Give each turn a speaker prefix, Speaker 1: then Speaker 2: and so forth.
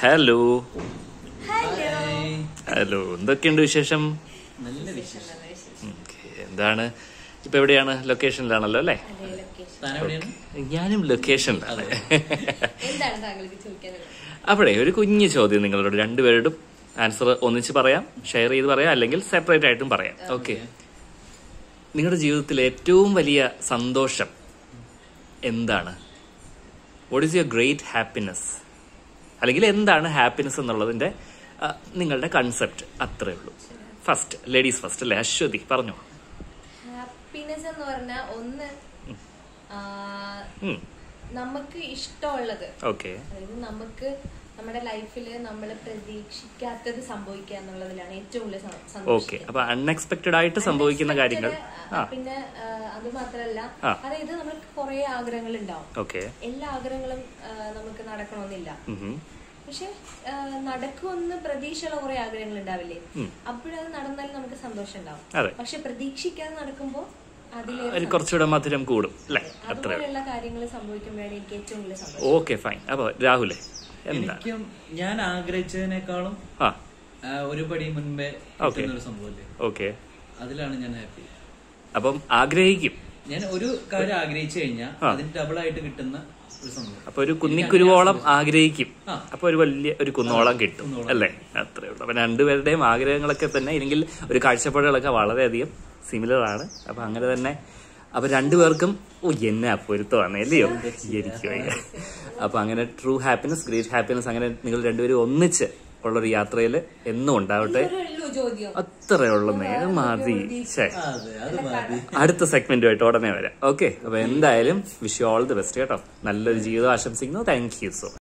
Speaker 1: Hello
Speaker 2: hello
Speaker 1: hello എന്തൊക്കെയുണ്ട് വിശേഷം
Speaker 2: നല്ല വിശേഷം
Speaker 1: Okay, എന്താണ് ഇപ്പൊ എവിടെയാണ് ലൊക്കേഷനിലാണല്ലോ അല്ലേ
Speaker 2: അതെ ലൊക്കേഷൻ
Speaker 3: താൻ എവിടെയാണ്
Speaker 1: ഞാനും ലൊക്കേഷനിലാണ്
Speaker 2: എന്താണ് താങ്കൾക്ക് ചോദിക്കാനുള്ളത്
Speaker 1: അപ്പോഴേ ഒരു കുഞ്ഞു ചോദ്യം നിങ്ങളോട് രണ്ടുപേരോടും ആൻസർ ഒന്നിച്ച് പറയാം ഷെയർ ചെയ്ത് പറയാം അല്ലെങ്കിൽ സെപ്പറേറ്റ് ആയിട്ടും പറയാം ഓക്കെ നിങ്ങളുടെ ജീവിതത്തിൽ ഏറ്റവും വലിയ സന്തോഷം എന്താണ് what is your great happiness അല്ലെങ്കിൽ എന്താണ് ഹാപ്പിനെസ് എന്നുള്ളതിന്റെ ആ, നിങ്ങളുടെ കൺസെപ്റ്റ് അത്രേ ഉള്ളൂ ഫസ്റ്റ് ലേഡീസ് ഫസ്റ്റ് അല്ലേ അശ്വതി പറഞ്ഞു
Speaker 2: ഹാപ്പിനെസ് എന്ന് പറഞ്ഞാൽ ഒന്ന് ആ, നമുക്ക് ഇഷ്ടമുള്ളത്
Speaker 1: ഓക്കെ
Speaker 2: അതായത് നമുക്ക് നമ്മുടെ ലൈഫിൽ നമ്മൾ പ്രതീക്ഷിക്കാത്തത് സംഭവിക്കുക എന്നുള്ളതിലാണ് ഏറ്റവും കൂടുതൽ സ-
Speaker 1: ഓക്കെ
Speaker 2: സന്തോഷിക്കുക
Speaker 1: അപ്പൊ അൺഎക്സ്പെക്ടഡ് ആയിട്ട് സംഭവിക്കുന്ന കാര്യങ്ങൾ
Speaker 2: Unexpected,
Speaker 1: ആ
Speaker 2: ആ, പിന്നെ ആ, അത് മാത്രമല്ല
Speaker 1: ആ.
Speaker 2: അതായത് നമുക്ക് കുറെ ആഗ്രഹങ്ങൾ ഉണ്ടാവും
Speaker 1: ഓക്കെ
Speaker 2: എല്ലാ ആഗ്രഹങ്ങളും ആ, നമുക്ക് നടക്കണമെന്നില്ല പക്ഷെ ആ, നടക്കുമെന്ന് പ്രതീക്ഷയുള്ള കുറെ ആഗ്രഹങ്ങൾ ഉണ്ടാവില്ലേ അപ്പോഴത് നടന്നാൽ നമുക്ക് സന്തോഷം ഉണ്ടാവും
Speaker 1: അതെ
Speaker 2: പക്ഷെ പ്രതീക്ഷിക്കാതെ നടക്കുമ്പോ അതിലെ
Speaker 1: ഒരു കുറച്ചുകൂടെ മധുരം കൂടും അല്ലേ അത്രേ ഉള്ളൂ
Speaker 2: അതുപോലെയുള്ള കാര്യങ്ങൾ സംഭവിക്കുമ്പോഴാണ് എനിക്ക് ഏറ്റവും കൂടുതൽ സന്തോഷം
Speaker 1: ഓക്കെ ഫൈൻ അപ്പൊ രാഹുലേ എന്താ
Speaker 3: എനിക്കും ഞാൻ ആഗ്രഹിച്ചതിനേക്കാളും
Speaker 1: ആ
Speaker 3: ആ, ഒരു പടി മുൻപേ കിട്ടുന്ന ഒരു സംഭവമില്ലേ
Speaker 1: ഓക്കെ
Speaker 3: അതിലാണ് ഞാൻ ഹാപ്പി
Speaker 1: അപ്പം ആഗ്രഹിക്കും
Speaker 3: ഞാൻ ഒരു കാര്യം ആഗ്രഹിച്ചു കഴിഞ്ഞാൽ അതിന് ഡബിൾ ആയിട്ട് കിട്ടുന്ന ഒരു സംഭവം
Speaker 1: അപ്പൊ ഒരു കുന്നിക്കുരുവോളം ആഗ്രഹിക്കും
Speaker 3: ആ.
Speaker 1: അപ്പൊ ഒരു വലിയ ഒരു കുന്നോളം കിട്ടും അല്ലേ അത്രേ ഉള്ളൂ അപ്പൊ രണ്ടുപേരുടെയും ആഗ്രഹങ്ങളൊക്കെ തന്നെ ഇല്ലെങ്കിൽ ഒരു കാഴ്ചപ്പാടുകളൊക്കെ വളരെയധികം സിമിലർ ആണ് അപ്പൊ അങ്ങനെ തന്നെ അപ്പൊ രണ്ടുപേർക്കും ഓ എന്നെ പൊരുത്തമാണ് അല്ലയോ എനിക്ക് വയ്യ. അപ്പൊ അങ്ങനെ ട്രൂ ഹാപ്പിനെസ് ഗ്രേറ്റ് ഹാപ്പിനെസ് അങ്ങനെ നിങ്ങൾ രണ്ടുപേരും ഒന്നിച്ച് ഉള്ളൊരു യാത്രയിൽ എന്നും ഉണ്ടാവട്ടെ
Speaker 2: ഉള്ളൂ ചോദ്യം
Speaker 1: അത്രേ ഉള്ളന്നേ മതി ശേ
Speaker 3: അതെ അത് മതി
Speaker 1: അടുത്ത സെഗ്മെന്റുമായിട്ട് ഉടനെ വരാം ഓക്കെ അപ്പൊ എന്തായാലും wish you all the best കേട്ടോ നല്ലൊരു ജീവിതം ആശംസിക്കുന്നു താങ്ക് യു സോ